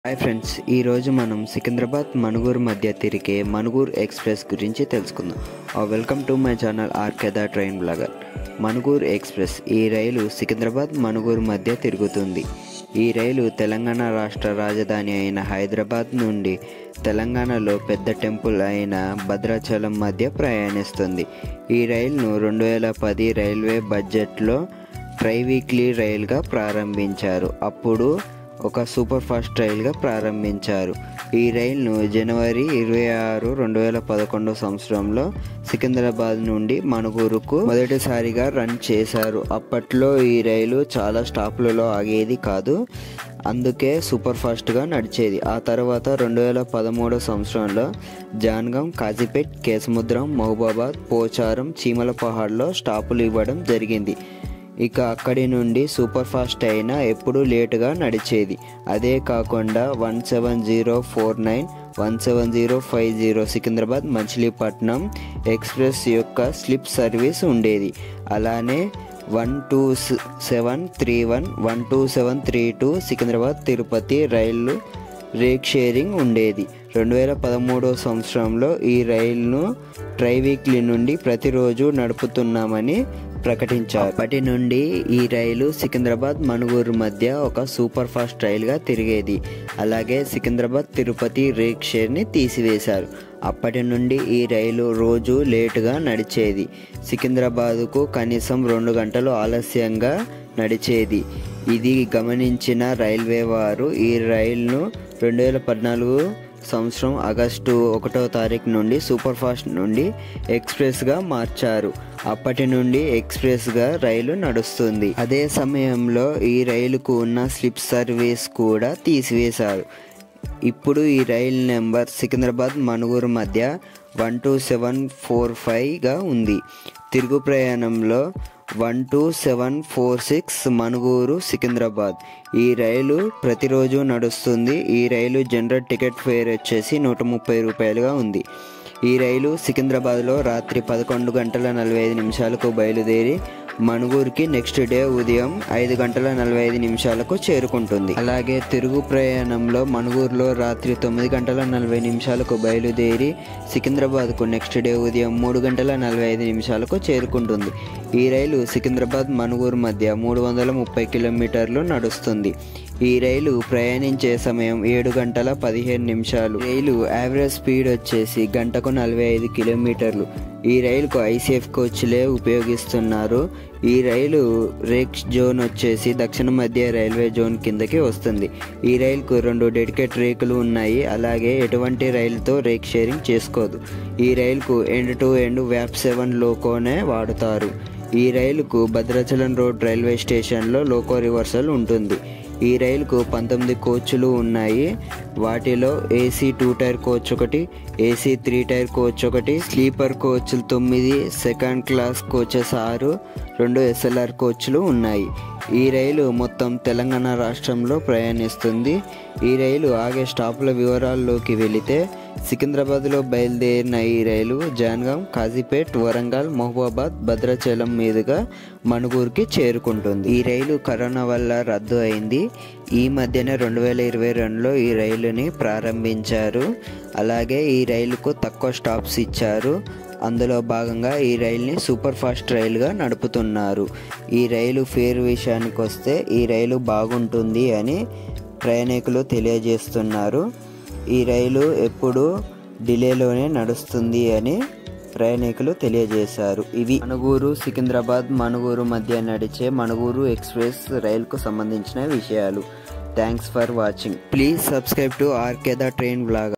hi friends ఈరోజు మనం సికింద్రాబాద్ మణుగూరు మధ్య తిరిగే మణుగూరు ఎక్స్ప్రెస్ గురించి తెలుసుకుందాం welcome to my channel R K the train blogger Manuguru express ఈ రైలు సికింద్రాబాద్ మణుగూరు మధ్య తిరుగుతుంది ఈ రైలు తెలంగాణ రాష్ట్ర రాజధాని అయిన హైదరాబాద్ నుండి తెలంగాణలో పెద్ద టెంపుల్ అయిన భద్రాచలం మధ్య ప్రయాణిస్తుంది ఈ రైలును రెండు వేల పది రైల్వే బడ్జెట్లో ట్రై వీక్లీ రైలుగా ప్రారంభించారు అప్పుడు ఒక సూపర్ ఫాస్ట్ రైలుగా ప్రారంభించారు ఈ రైలును జనవరి ఇరవై ఆరు రెండు వేల పదకొండు సంవత్సరంలో సికింద్రాబాద్ నుండి మణుగూరుకు మొదటిసారిగా రన్ చేశారు అప్పట్లో ఈ రైలు చాలా స్టాప్లలో ఆగేది కాదు అందుకే సూపర్ ఫాస్ట్గా నడిచేది ఆ తర్వాత రెండు వేల పదమూడు సంవత్సరంలో జాన్గం కాజీపేట్ కేసముద్రం మహబూబాబాద్ పోచారం చీమలపహాడ్లో స్టాపులు ఇవ్వడం జరిగింది ఇక అక్కడి నుండి సూపర్ ఫాస్ట్ అయినా ఎప్పుడూ లేటుగా నడిచేది అదే కాకుండా one seven zero four nine one seven zero five zero Secunderabad Machilipatnam express యొక్క స్లిప్ సర్వీస్ ఉండేది అలానే one two seven three one one two seven three two Secunderabad Tirupati రైళ్ళు రేక్ షేరింగ్ ఉండేది రెండు వేల పదమూడో సంవత్సరంలో ఈ రైలును ట్రై వీక్లీ నుండి ప్రతిరోజు నడుపుతున్నామని ప్రకటించారు అప్పటి నుండి ఈ రైలు సికింద్రాబాద్ మణుగూరు మధ్య ఒక సూపర్ ఫాస్ట్ రైలుగా తిరిగేది అలాగే సికింద్రాబాద్ తిరుపతి రేక్ షేర్ని తీసివేశారు అప్పటి నుండి ఈ రైలు రోజు లేటుగా నడిచేది సికింద్రాబాదుకు కనీసం రెండు గంటలు ఆలస్యంగా నడిచేది ఇది గమనించిన రైల్వే వారు ఈ రైలును రెండు వేల పద్నాలుగు సంవత్సరం ఆగస్టు ఒకటో తారీఖు నుండి సూపర్ ఫాస్ట్ నుండి ఎక్స్ప్రెస్గా మార్చారు అప్పటి నుండి ఎక్స్ప్రెస్గా రైలు నడుస్తుంది అదే సమయంలో ఈ రైలుకు ఉన్న స్లిప్ సర్వీస్ కూడా తీసివేశారు ఇప్పుడు ఈ రైలు నెంబర్ సికింద్రాబాద్ మణుగూరు మధ్య వన్ టూ సెవెన్ ఫోర్ ఫైవ్గా ఉంది తిరుగు ప్రయాణంలో one two seven four six Manuguru Secunderabad ఈ రైలు ప్రతిరోజు నడుస్తుంది ఈ రైలు జనరల్ టికెట్ ఫేర్ వచ్చేసి నూట ముప్పై రూపాయలుగా ఉంది ఈ రైలు సికింద్రాబాద్లో రాత్రి పదకొండు గంటల నలభై ఐదు నిమిషాలకు బయలుదేరి మణుగూరుకి నెక్స్ట్ డే ఉదయం ఐదు గంటల నలభై ఐదు నిమిషాలకు చేరుకుంటుంది అలాగే తిరుగు ప్రయాణంలో మణుగూరులో రాత్రి తొమ్మిది గంటల నలభై నిమిషాలకు బయలుదేరి సికింద్రాబాద్కు నెక్స్ట్ డే ఉదయం మూడు గంటల నలభై ఐదు నిమిషాలకు చేరుకుంటుంది ఈ రైలు సికింద్రాబాద్ మణుగూరు మధ్య మూడు వందల ముప్పై కిలోమీటర్లు నడుస్తుంది ఈ రైలు ప్రయాణించే సమయం ఏడు గంటల పదిహేను నిమిషాలు రైలు యావరేజ్ స్పీడ్ వచ్చేసి గంటకు నలభై ఐదు కిలోమీటర్లు ఈ రైలుకు ఐసీఎఫ్ కోచ్లే ఉపయోగిస్తున్నారు ఈ రైలు రేక్ జోన్ వచ్చేసి దక్షిణ మధ్య రైల్వే జోన్ కిందకి వస్తుంది ఈ రైలుకు రెండు డెడికేట్ రేకులు ఉన్నాయి అలాగే ఎటువంటి రైలుతో రేక్ షేరింగ్ చేసుకోదు ఈ రైలుకు ఎండ్ టు ఎండ్ వ్యాప్ సెవెన్ లోకోనే వాడుతారు ఈ రైలుకు భద్రాచలం రోడ్ రైల్వే స్టేషన్లో లోకో రివర్సల్ ఉంటుంది ఈ రైలుకు పంతొమ్మిది కోచ్లు ఉన్నాయి వాటిలో ఏసీ టూ టైర్ కోచ్ ఒకటి ఏసీ త్రీ టైర్ కోచ్ ఒకటి స్లీపర్ కోచ్లు తొమ్మిది సెకండ్ క్లాస్ కోచెస్ ఆరు రెండు ఎస్ఎల్ఆర్ కోచ్లు ఉన్నాయి ఈ రైలు మొత్తం తెలంగాణ రాష్ట్రంలో ప్రయాణిస్తుంది ఈ రైలు ఆగే స్టాపుల వివరాల్లోకి వెళితే సికింద్రాబాద్లో బయలుదేరిన ఈ రైలు జాన్గాం కాజీపేట్ వరంగల్ మహబూబాబాద్ భద్రాచలం మీదుగా మణుగూరుకి చేరుకుంటుంది ఈ రైలు కరోనా వల్ల రద్దు అయింది ఈ మధ్యనే రెండు వేల ఇరవై రెండులో ఈ రైలుని ప్రారంభించారు అలాగే ఈ రైలుకు తక్కువ స్టాప్స్ ఇచ్చారు అందులో భాగంగా ఈ రైలుని సూపర్ ఫాస్ట్ రైలుగా నడుపుతున్నారు ఈ రైలు ఫేర్ విషయానికి వస్తే ఈ రైలు బాగుంటుంది అని ప్రయాణికులు తెలియజేస్తున్నారు ఈ రైలు ఎప్పుడు డిలేలోనే నడుస్తుంది అని ప్రయాణికులు తెలియజేశారు ఇవి మణుగూరు సికింద్రాబాద్ మణుగూరు మధ్య నడిచే మణుగూరు ఎక్స్ప్రెస్ రైలుకు సంబంధించిన విషయాలు thanks for watching please subscribe to R K the train blog